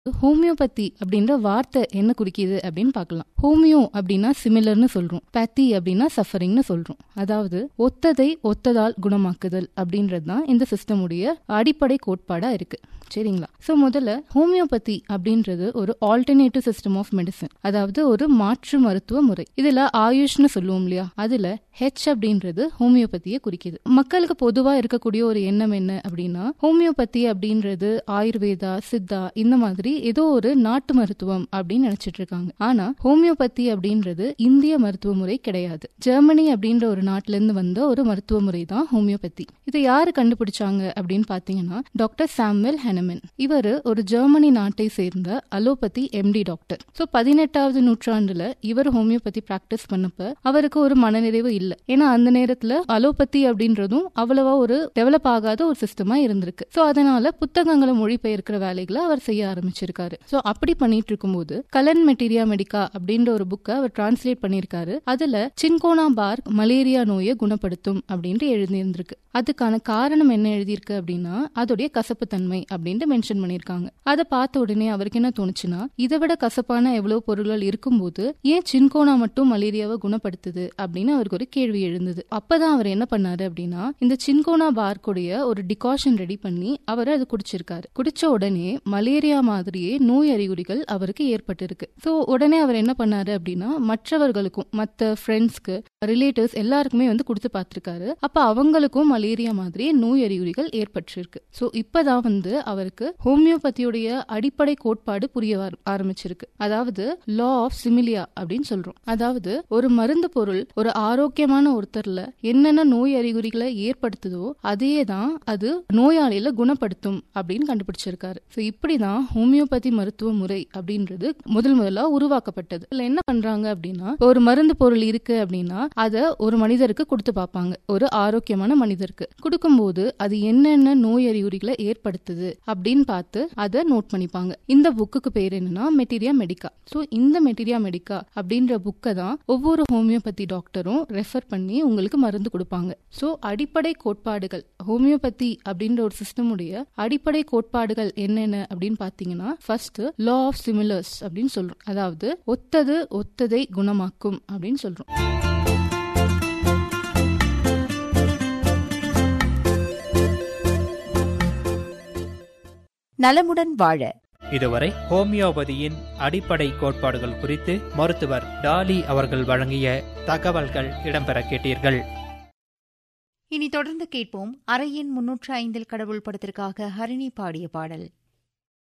homeopathy அப்படின்ற வார்த்தை என்ன குறிக்குது அப்படின்னு பார்க்கலாம் ஹோமியோ அப்படின்னா சிமிலர்னு சொல்றோம் பத்தி அப்படின்னா சஃபரிங்னு சொல்றோம் அதாவது ஒத்ததை ஒத்ததால் குணமாக்குதல் அப்படின்றது தான் இந்த சிஸ்டமுடைய அடிப்படை கோட்பாடா இருக்கு சரிங்களா ஸோ முதல்ல ஹோமியோபதி அப்படின்றது ஒரு ஆல்டர்னேட்டிவ் சிஸ்டம் ஆஃப் மெடிசன் அதாவது ஒரு மாற்று மருத்துவ முறை இதுல ஆயுஷ்னு சொல்லுவோம் இல்லையா அதுல ஹெச் அப்படின்றது ஹோமியோபதியை குறிக்குது மக்களுக்கு பொதுவா இருக்கக்கூடிய ஒரு எண்ணம் என்ன அப்படின்னா ஹோமியோபதி அப்படின்றது ஆயுர்வேதா சித்தா இந்த மாதிரி ஏதோ ஒரு நாட்டு மருத்துவம் அப்படின்னு நினைச்சிட்டு இருக்காங்க ஆனா ஹோமியோபதி அப்படின்றது இந்திய மருத்துவ முறை கிடையாது ஜெர்மனி அப்படின்ற ஒரு நாட்டுல இருந்து வந்த ஒரு மருத்துவ முறை தான் ஹோமியோபதி இதை யாரு கண்டுபிடிச்சாங்க அப்படின்னு பாத்தீங்கன்னா டாக்டர் சாம்வெல் ஹெனமென் இவர் ஒரு ஜெர்மனி நாட்டை சேர்ந்த அலோபதி எம்டி டாக்டர் சோ பதினெட்டாவது நூற்றாண்டுல இவர் ஹோமியோபதி பிராக்டிஸ் பண்ணப்ப அவருக்கு ஒரு மனநிறைவு இல்ல ஏன்னா அந்த நேரத்துல அலோபதி அப்படின்றதும் அவ்வளவா ஒரு டெவலப் ஆகாத ஒரு சிஸ்டமா இருந்திருக்கு சோ அதனால புத்தகங்களை மொழிபெயர்க்கிற வேலைகளை அவர் செய்ய ஆரம்பிச்சிருக்காரு சோ அப்படி பண்ணிட்டு இருக்கும்போது கலன் மெட்டீரியா மெடிக்கா அப்படின்ற ஒரு புக்கை அவர் டிரான்ஸ்லேட் பண்ணிருக்காரு அதுல சின்கோனா பார்க் மலேரியா நோயை குணப்படுத்தும் அப்படின்ட்டு எழுதியிருந்திருக்கு அதுக்கான காரணம் என்ன எழுதியிருக்கு அப்படின்னா அதோடைய கசப்பு தன்மை அப்படின்ட்டு மென்ஷன் பண்ணிருக்காங்க அதை பார்த்த உடனே அவருக்கு என்ன தோணுச்சுன்னா இதை விட கசப்பான எவ்வளவு பொருள்கள் இருக்கும்போது ஏன் சின்கோனா மட்டும் மலேரியாவை குணப்படுத்துது அப்படின்னு அவருக்கு ஒரு கேள்வி எழுந்தது அப்பதான் அவர் என்ன பண்ணாரு அப்படின்னா இந்த சின்கோனா பார்க்குடைய ஒரு டிகாஷன் ரெடி பண்ணி அவர் அது குடிச்சிருக்காரு குடிச்ச உடனே மலேரியா மாதிரியே நோய் அறிகுறிகள் அவருக்கு ஏற்பட்டிருக்கு சோ உடனே அவர் என்ன பண்ணாரு அப்படின்னா மற்றவர்களுக்கும் மற்ற ஃப்ரெண்ட்ஸ்க்கு ரிலேட்டிவ்ஸ் எல்லாருக்குமே வந்து கொடுத்து பார்த்திருக்காரு அப்ப அவங்களுக்கும் மலேரியா மாதிரி நோய் அறிகுறிகள் ஏற்பட்டிருக்கு சோ இப்பதான் வந்து அவருக்கு ஹோமியோபதியுடைய அடிப்படை கோட்பாடு புரிய ஆரம்பிச்சிருக்கு அதாவது லா ஆஃப் சிமிலியா அப்படின்னு சொல்றோம் அதாவது ஒரு மருந்து பொருள் ஒரு ஆரோக்கியமான ஒருத்தர்ல என்னென்ன நோய் அறிகுறிகளை ஏற்படுத்துதோ அதே தான் அது நோயாளியில குணப்படுத்தும் அப்படின்னு கண்டுபிடிச்சிருக்காரு சோ இப்படிதான் ஹோமியோபதி மருத்துவ முறை அப்படின்றது முதல் முதலா உருவாக்கப்பட்டது இதுல என்ன பண்றாங்க அப்படின்னா ஒரு மருந்து பொருள் இருக்கு அப்படின்னா அதை ஒரு மனிதருக்கு கொடுத்து பார்ப்பாங்க ஒரு ஆரோக்கியமான மனிதருக்கு கொடுக்கும்போது அது என்னென்ன நோய் அறிகுறிகளை ஏற்படுத்துது அப்படின்னு பார்த்து அதை நோட் பண்ணிப்பாங்க இந்த புக்குக்கு பேர் என்னன்னா மெட்டீரியா மெடிக்கா ஸோ இந்த மெட்டீரியா மெடிக்கா அப்படின்ற புக்கை தான் ஒவ்வொரு ஹோமியோபதி டாக்டரும் ரெஃபர் பண்ணி உங்களுக்கு மருந்து கொடுப்பாங்க ஸோ அடிப்படை கோட்பாடுகள் ஹோமியோபதி அப்படின்ற ஒரு சிஸ்டமுடைய அடிப்படை கோட்பாடுகள் என்னென்ன அப்படின்னு பார்த்தீங்கன்னா ஃபர்ஸ்ட் லா ஆஃப் சிமிலர்ஸ் அப்படின்னு சொல்றோம் அதாவது ஒத்தது ஒத்ததை குணமாக்கும் அப்படின்னு சொல்றோம் நலமுடன் வாழ இதுவரை ஹோமியோபதியின் அடிப்படை கோட்பாடுகள் குறித்து மருத்துவர் டாலி அவர்கள் வழங்கிய தகவல்கள் இடம்பெற கேட்டீர்கள் இனி தொடர்ந்து கேட்போம் அறையின் முன்னூற்று ஐந்தில் கடவுள் படத்திற்காக ஹரிணி பாடிய பாடல்